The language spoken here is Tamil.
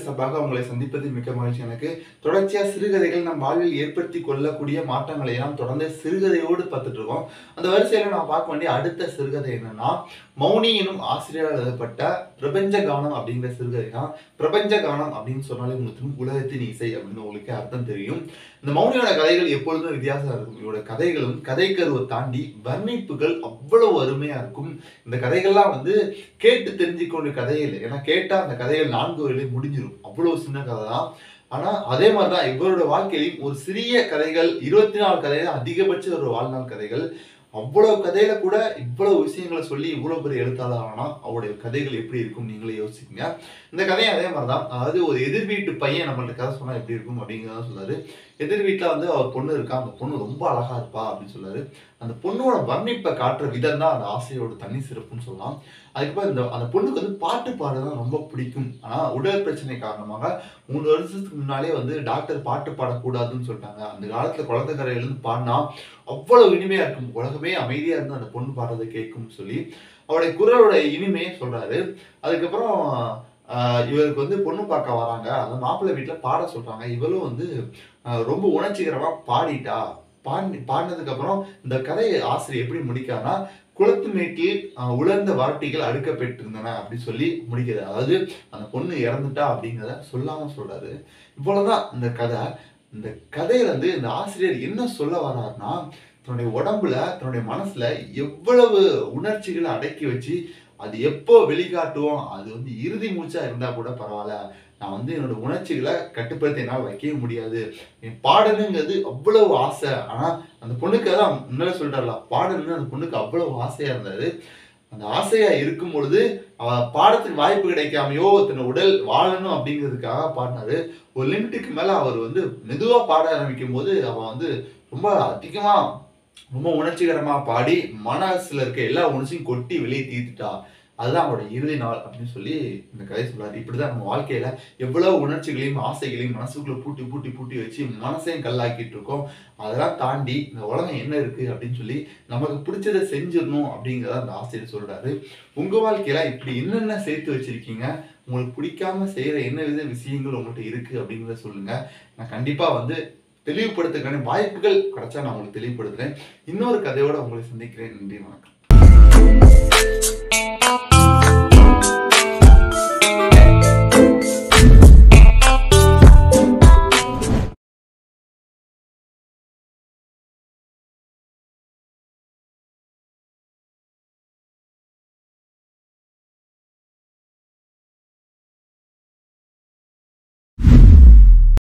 சபாக உங்களை சந்திப்பது மிக்க மகிழ்ச்சி எனக்கு தொடர்ச்சியா சிறுகதைகள் நம் வாழ்வில் ஏற்படுத்தி கொள்ளக்கூடிய மாற்றங்களை எல்லாம் தொடர்ந்து சிறுகதையோடு பார்த்துட்டு இருக்கோம் அந்த வரிசையில நான் பார்க்க வேண்டிய அடுத்த சிறுகதை என்னன்னா மௌனி எனும் ஆசிரியரால் எழுதப்பட்ட பிரபஞ்ச கானம் அப்படிங்கிற சிறுகதை தான் பிரபஞ்ச கானம் அப்படின்னு சொன்னாலே உங்களுக்கு தெரியும் உலகத்தின் இசை அப்படின்னு உங்களுக்கு அர்த்தம் தெரியும் இந்த மௌனியோட கதைகள் எப்பொழுதும் வித்தியாசம் இருக்கும் இவரோட கதைகளும் கதைக்கருவை தாண்டி வர்ணிப்புகள் அவ்வளவு அருமையா இருக்கும் இந்த கதைகள்லாம் வந்து கேட்டு தெரிஞ்சுக்கொண்ட கதையே இல்லை ஏன்னா கேட்டா அந்த கதைகள் நான்கு வரையிலே முடிஞ்சிடும் அவ்வளவு சின்ன கதை தான் ஆனா அதே மாதிரிதான் இவரோட வாழ்க்கையிலும் ஒரு சிறிய கதைகள் இருபத்தி நாலு கதைகள் அதிகபட்ச ஒரு வாழ்நாள் கதைகள் அவ்வளவு கதையில கூட இவ்வளவு விஷயங்களை சொல்லி இவ்வளவு பெரிய எழுத்தாளர் ஆனா அவருடைய கதைகள் எப்படி இருக்கும் நீங்களே யோசிக்கீங்க இந்த கதையும் அதே மாதிரிதான் அதாவது ஒரு எதிர் வீட்டு பையன் நம்மள்ட்ட கதை சொன்னா எப்படி இருக்கும் அப்படிங்கிறத சொல்றாரு எதிர் வீட்டுல வந்து அவர் பொண்ணு இருக்கா அந்த பொண்ணு ரொம்ப அழகா இருப்பா அப்படின்னு சொல்றாரு அந்த பொண்ணோட வர்ணிப்பை காட்டுற விதம் தான் அந்த ஆசையோட தனி சிறப்புன்னு சொல்லலாம் அதுக்கப்புறம் இந்த அந்த பொண்ணுக்கு வந்து பாட்டு பாடுறது ரொம்ப பிடிக்கும் ஆனா உடல் பிரச்சனை காரணமாக மூணு வருஷத்துக்கு முன்னாலே வந்து டாக்டர் பாட்டு பாடக்கூடாதுன்னு சொல்லிட்டாங்க அந்த காலத்துல குழந்தை கரையிலிருந்து பாடினா அவ்வளவு இனிமையா இருக்கும் உலகமே அமைதியா இருந்து அந்த பொண்ணு பாடுறதை கேட்கும்னு சொல்லி அவருடைய குரலோட இனிமையை சொல்றாரு அதுக்கப்புறம் ஆஹ் இவருக்கு வந்து பொண்ணு பார்க்க வராங்க அந்த மாப்பிள்ளை வீட்டுல பாட சொல்றாங்க இவளும் வந்து ஆஹ் ரொம்ப உணர்ச்சிகரமா பாடிட்டா பாடி பாடினதுக்கு அப்புறம் இந்த கதையை ஆசிரியர் எப்படி முடிக்காருன்னா குளத்து மேட்டில் ஆஹ் உலர்ந்த வரட்டிகள் அடுக்கப்பட்டிருந்தன அப்படின்னு சொல்லி முடிக்கிறார் அதாவது அந்த பொண்ணு இறந்துட்டா அப்படிங்கிறத சொல்லாம சொல்றாரு இவ்வளவுதான் இந்த கதை இந்த கதையில வந்து இந்த ஆசிரியர் என்ன சொல்ல வர்றாருன்னா தன்னுடைய உடம்புல தன்னுடைய மனசுல எவ்வளவு உணர்ச்சிகளை அடக்கி வச்சு அது எப்போ வெளிக்காட்டுவோம் அது வந்து இறுதி மூச்சா இருந்தா கூட பரவாயில்ல நான் வந்து என்னோட உணர்ச்சிகளை கட்டுப்படுத்த என்னால் வைக்கவே முடியாது என் பாடணுங்கிறது அவ்வளவு ஆசை ஆனா அந்த பொண்ணுக்கு அதான் முன்னாடி சொல்லிட்டார்ல பாடணும்னு அந்த பொண்ணுக்கு அவ்வளவு ஆசையா இருந்தாரு அந்த ஆசையா இருக்கும் பொழுது அவ பாடத்துக்கு வாய்ப்பு கிடைக்காமையோ தன் உடல் வாழணும் அப்படிங்கிறதுக்காக பாடினாரு ஒரு லிமிட்டுக்கு மேல அவர் வந்து மெதுவா பாட ஆரம்பிக்கும் போது அவ வந்து ரொம்ப அதிகமா ரொம்ப உணர்ச்சிகரமா பாடி மனசுல இருக்க எல்லா உணர்ச்சியும் கொட்டி வெளியே தீர்த்துட்டா அதுதான் அவரோட இறுதி நாள் அப்படின்னு சொல்லி இந்த கதை சொல்றாரு இப்படிதான் நம்ம வாழ்க்கையில எவ்வளவு உணர்ச்சிகளையும் ஆசைகளையும் மனசுக்குள்ள பூட்டி பூட்டி பூட்டி வச்சு மனசையும் கல்லாக்கிட்டு இருக்கோம் அதெல்லாம் தாண்டி இந்த உலகம் என்ன இருக்கு அப்படின்னு சொல்லி நமக்கு பிடிச்சதை செஞ்சிடணும் அப்படிங்கிறத அந்த ஆசிரியர் சொல்றாரு உங்க வாழ்க்கையில இப்படி என்னென்ன சேர்த்து வச்சிருக்கீங்க உங்களுக்கு பிடிக்காம செய்யற என்ன வித விஷயங்கள் உங்கள்கிட்ட இருக்கு அப்படிங்கிறத சொல்லுங்க நான் கண்டிப்பா வந்து தெளிவுபடுத்துக்கான வாய்ப்புகள் கிடைச்சா நான் உங்களுக்கு தெளிவுபடுத்துறேன் இன்னொரு கதையோட உங்களை சந்திக்கிறேன் நன்றி வணக்கம்